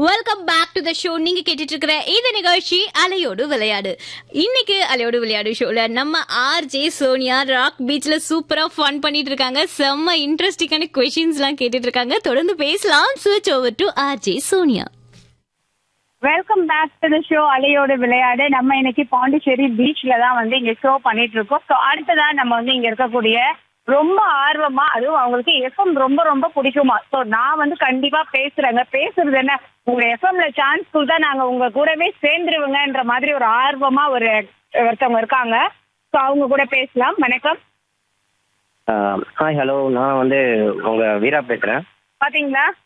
welcome back to the show நீங்க கேட்டுட்டு இருக்கிற இந்த நிகழ்ச்சி அலையோடு விளையாடு இன்னைக்கு அலையோடு விளையாடு ஷோல நம்ம ஆர் ஜே சோனியா ராக் பீச்ல சூப்பரா ஃபன் பண்ணிட்டு இருக்காங்க செம்ம இன்ட்ரெஸ்டிங்கான கொஸ்டின்ஸ் எல்லாம் கேட்டுட்டு இருக்காங்க தொடர்ந்து பேசலாம் switch over to R J Sonia welcome back to the show அலையோட விளையாடு நம்ம இன்னைக்கு பாண்டிச்சேரி பீச்ல தான் வந்து இங்க ஷோ பண்ணிட்டு இருக்கோம் ஸோ அடுத்ததா நம்ம வந்து இங்க இருக்கக்கூடிய ரொம்ப ஆர்வமா அதுவும் அவங்களுக்கு எஃப்எம் ரொம்ப ரொம்ப பிடிக்குமா ஸோ நான் வந்து கண்டிப்பா பேசுறேங்க பேசுறது என்ன உங்க எஃப்எம்ல சான்ஸ் கொடுத்தா நாங்க உங்க கூடவே சேர்ந்துருவோங்கன்ற மாதிரி ஒரு ஆர்வமா ஒரு ஒருத்தவங்க இருக்காங்க ஸோ அவங்க கூட பேசலாம் வணக்கம் ஹாய் ஹலோ நான் வந்து உங்க வீரா பேசுறேன் பாத்தீங்களா